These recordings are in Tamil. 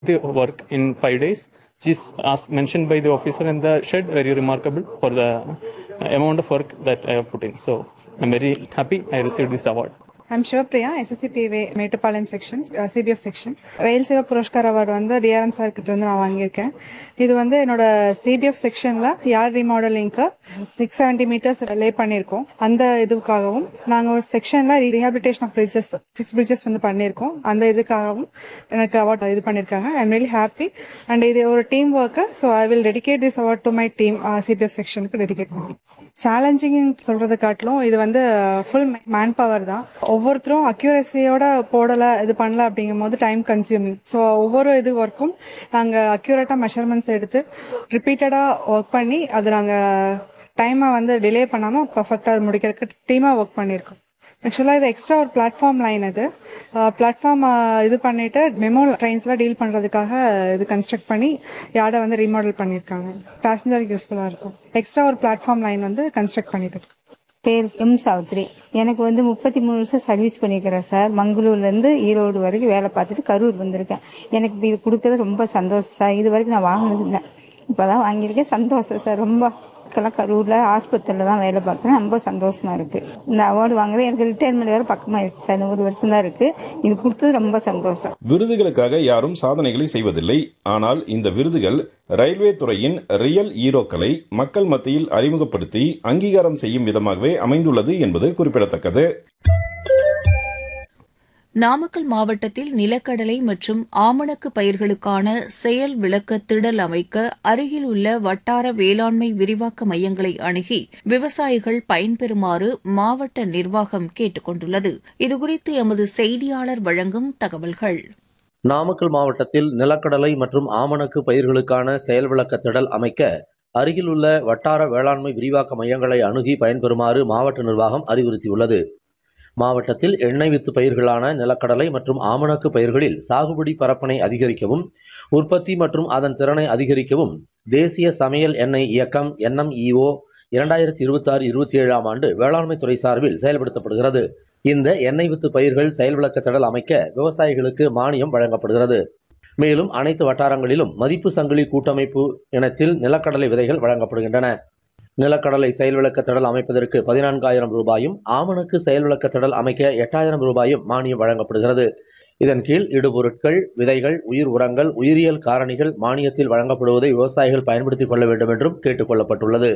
the work in five days, which is as mentioned by the officer in the shed, very remarkable for the amount of work that I have put in. So I'm very happy I received this award. I'm Sivapriya எஸ்எஸ்சிபிவே Mettupalayam section CBF section Rail Seva Puraskar award வந்து டிஆர்எம் சார் கிட்ட இருந்து நான் வாங்கியிருக்கேன் இது வந்து என்னோட சிபிஎஃப் செக்ஷன்ல யார் ரீமாடலிங்க்கு சிக்ஸ் செவன்டி மீட்டர்ஸ் லே பண்ணியிருக்கோம் அந்த இதுக்காகவும் நாங்கள் ஒரு செக்ஷன்ல rehabilitation of bridges six bridges வந்து பண்ணியிருக்கோம் அந்த இதுக்காகவும் எனக்கு அவார்ட் இது பண்ணியிருக்காங்க I am really happy and இது ஒரு team work so I will dedicate this award to my team CBF செக்ஷனுக்கு டெடிகேட் பண்ணி சேலஞ்சிங் சொல்றதை காட்டிலும் இது வந்து ஃபுல் மேன் பவர் தான் ஒவ்வொருத்தரும் அக்யூரஸியோட போடல இது பண்ணல அப்படிங்கும் போது டைம் கன்சியூமிங் ஸோ ஒவ்வொரு இது ஒர்க்கும் நாங்கள் அக்யூரேட்டாக மெஷர்மெண்ட்ஸ் எடுத்து ரிப்பீட்டடாக ஒர்க் பண்ணி அது நாங்கள் டைமை வந்து டிலே பண்ணாமல் பர்ஃபெக்டாக அது முடிக்கிறதுக்கு டீமாக ஒர்க் பண்ணியிருக்கோம் ஆக்சுவலாக இது எக்ஸ்ட்ரா ஒரு பிளாட்ஃபார்ம் லைன் இது பிளாட்ஃபார்ம் இது பண்ணிட்டு மெமோ ட்ரெயின்ஸ்லாம் டீல் பண்ணுறதுக்காக இது கன்ஸ்ட்ரக்ட் பண்ணி யார்டை வந்து ரீமாடல் பண்ணியிருக்காங்க பேசஞ்சருக்கு யூஸ்ஃபுல்லாக இருக்கும் எக்ஸ்ட்ரா ஒரு பிளாட்ஃபார்ம் லைன் வந்து கன்ஸ்ட்ரக்ட் பண்ணிட்டு இருக்கு பேர் எம் சாவித்ரி எனக்கு வந்து முப்பத்தி மூணு வருஷம் சர்வீஸ் பண்ணியிருக்கிறேன் சார் மங்களூர்லேருந்து ஈரோடு வரைக்கும் வேலை பார்த்துட்டு கரூர் வந்திருக்கேன் எனக்கு இப்ப இது கொடுக்கறது ரொம்ப சந்தோஷம் சார் இது வரைக்கும் நான் வாங்கினது இல்லை இப்போ தான் வாங்கியிருக்கேன் சந்தோஷம் சார் ரொம்ப இப்போலாம் கரூரில் ஆஸ்பத்திரியில் தான் வேலை பார்க்குறேன் ரொம்ப சந்தோஷமா இருக்குது இந்த அவார்டு வாங்குறது எனக்கு ரிட்டையர்மெண்ட் வேறு பக்கமாகிடுச்சு சார் இன்னும் ஒரு வருஷம் தான் இருக்குது இது கொடுத்தது ரொம்ப சந்தோஷம் விருதுகளுக்காக யாரும் சாதனைகளை செய்வதில்லை ஆனால் இந்த விருதுகள் ரயில்வே துறையின் ரியல் ஈரோக்களை மக்கள் மத்தியில் அறிமுகப்படுத்தி அங்கீகாரம் செய்யும் விதமாகவே அமைந்துள்ளது என்பது குறிப்பிடத்தக்கது நாமக்கல் மாவட்டத்தில் நிலக்கடலை மற்றும் ஆமணக்கு பயிர்களுக்கான செயல் விளக்க திடல் அமைக்க அருகில் உள்ள வட்டார வேளாண்மை விரிவாக்க மையங்களை அணுகி விவசாயிகள் பயன்பெறுமாறு மாவட்ட நிர்வாகம் கேட்டுக் கொண்டுள்ளது இதுகுறித்து எமது செய்தியாளர் வழங்கும் தகவல்கள் நாமக்கல் மாவட்டத்தில் நிலக்கடலை மற்றும் ஆமணக்கு பயிர்களுக்கான செயல் விளக்க திடல் அமைக்க அருகிலுள்ள வட்டார வேளாண்மை விரிவாக்க மையங்களை அணுகி பயன்பெறுமாறு மாவட்ட நிர்வாகம் அறிவுறுத்தியுள்ளது மாவட்டத்தில் எண்ணெய் வித்து பயிர்களான நிலக்கடலை மற்றும் ஆமணக்கு பயிர்களில் சாகுபடி பரப்பனை அதிகரிக்கவும் உற்பத்தி மற்றும் அதன் திறனை அதிகரிக்கவும் தேசிய சமையல் எண்ணெய் இயக்கம் என்எம்இஓ இரண்டாயிரத்தி இருபத்தாறு இருபத்தி ஏழாம் ஆண்டு வேளாண்மை துறை சார்பில் செயல்படுத்தப்படுகிறது இந்த எண்ணெய் வித்து பயிர்கள் செயல் விளக்க திடல் அமைக்க விவசாயிகளுக்கு மானியம் வழங்கப்படுகிறது மேலும் அனைத்து வட்டாரங்களிலும் மதிப்பு சங்கிலி கூட்டமைப்பு இனத்தில் நிலக்கடலை விதைகள் வழங்கப்படுகின்றன நிலக்கடலை செயல் விளக்க திடல் அமைப்பதற்கு பதினான்காயிரம் ரூபாயும் ஆமணக்கு செயல் விளக்க திடல் அமைக்க எட்டாயிரம் ரூபாயும் மானியம் வழங்கப்படுகிறது இதன் கீழ் இடுபொருட்கள் விதைகள் உயிர் உரங்கள் உயிரியல் காரணிகள் மானியத்தில் வழங்கப்படுவதை விவசாயிகள் பயன்படுத்திக் கொள்ள வேண்டும் என்றும் கேட்டுக் கொள்ளப்பட்டுள்ளது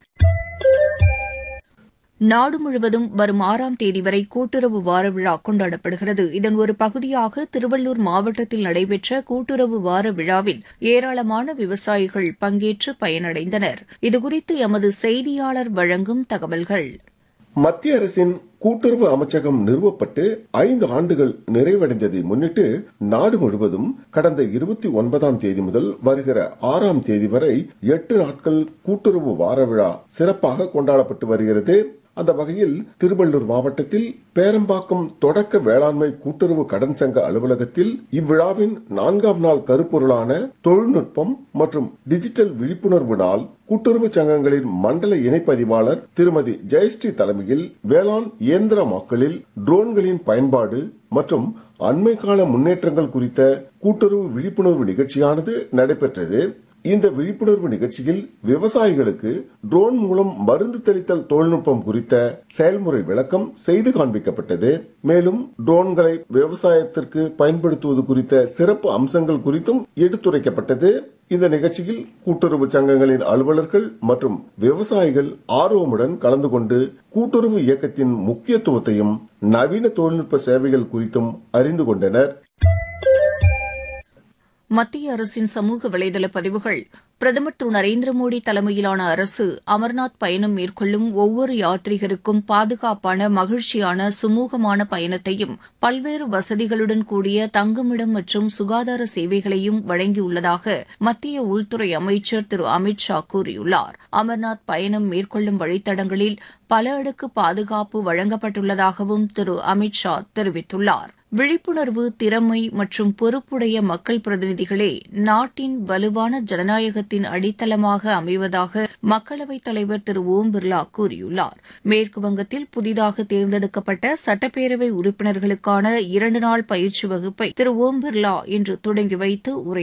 நாடு முழுவதும் வரும் ஆறாம் தேதி வரை கூட்டுறவு வார விழா கொண்டாடப்படுகிறது இதன் ஒரு பகுதியாக திருவள்ளூர் மாவட்டத்தில் நடைபெற்ற கூட்டுறவு வார விழாவில் ஏராளமான விவசாயிகள் பங்கேற்று பயனடைந்தனர் இதுகுறித்து எமது செய்தியாளர் வழங்கும் தகவல்கள் மத்திய அரசின் கூட்டுறவு அமைச்சகம் நிறுவப்பட்டு ஐந்து ஆண்டுகள் நிறைவடைந்ததை முன்னிட்டு நாடு முழுவதும் கடந்த இருபத்தி ஒன்பதாம் தேதி முதல் வருகிற ஆறாம் தேதி வரை எட்டு நாட்கள் கூட்டுறவு வார விழா சிறப்பாக கொண்டாடப்பட்டு வருகிறது அந்த வகையில் திருவள்ளூர் மாவட்டத்தில் பேரம்பாக்கம் தொடக்க வேளாண்மை கூட்டுறவு கடன் சங்க அலுவலகத்தில் இவ்விழாவின் நான்காம் நாள் கருப்பொருளான தொழில்நுட்பம் மற்றும் டிஜிட்டல் விழிப்புணர்வு நாள் கூட்டுறவு சங்கங்களின் மண்டல இணைப்பதிவாளர் திருமதி ஜெயஸ்ரீ தலைமையில் வேளாண் இயந்திரமாக்கலில் ட்ரோன்களின் பயன்பாடு மற்றும் அண்மை கால முன்னேற்றங்கள் குறித்த கூட்டுறவு விழிப்புணர்வு நிகழ்ச்சியானது நடைபெற்றது இந்த விழிப்புணர்வு நிகழ்ச்சியில் விவசாயிகளுக்கு ட்ரோன் மூலம் மருந்து தெளித்தல் தொழில்நுட்பம் குறித்த செயல்முறை விளக்கம் செய்து காண்பிக்கப்பட்டது மேலும் ட்ரோன்களை விவசாயத்திற்கு பயன்படுத்துவது குறித்த சிறப்பு அம்சங்கள் குறித்தும் எடுத்துரைக்கப்பட்டது இந்த நிகழ்ச்சியில் கூட்டுறவு சங்கங்களின் அலுவலர்கள் மற்றும் விவசாயிகள் ஆர்வமுடன் கலந்து கொண்டு கூட்டுறவு இயக்கத்தின் முக்கியத்துவத்தையும் நவீன தொழில்நுட்ப சேவைகள் குறித்தும் அறிந்து கொண்டனர் மத்திய அரசின் சமூக வலைதள பதிவுகள் பிரதமர் திரு நரேந்திர மோடி தலைமையிலான அரசு அமர்நாத் பயணம் மேற்கொள்ளும் ஒவ்வொரு யாத்ரீகருக்கும் பாதுகாப்பான மகிழ்ச்சியான சுமூகமான பயணத்தையும் பல்வேறு வசதிகளுடன் கூடிய தங்குமிடம் மற்றும் சுகாதார சேவைகளையும் வழங்கியுள்ளதாக மத்திய உள்துறை அமைச்சர் திரு அமித் ஷா கூறியுள்ளார் அமர்நாத் பயணம் மேற்கொள்ளும் வழித்தடங்களில் பல அடுக்கு பாதுகாப்பு வழங்கப்பட்டுள்ளதாகவும் திரு அமித் ஷா தெரிவித்துள்ளார் விழிப்புணர்வு திறமை மற்றும் பொறுப்புடைய மக்கள் பிரதிநிதிகளே நாட்டின் வலுவான ஜனநாயகத்தின் அடித்தளமாக அமைவதாக மக்களவைத் தலைவர் திரு ஓம் பிர்லா கூறியுள்ளார் மேற்குவங்கத்தில் புதிதாக தேர்ந்தெடுக்கப்பட்ட சட்டப்பேரவை உறுப்பினர்களுக்கான இரண்டு நாள் பயிற்சி வகுப்பை திரு ஓம் பிர்லா இன்று தொடங்கி வைத்து உரை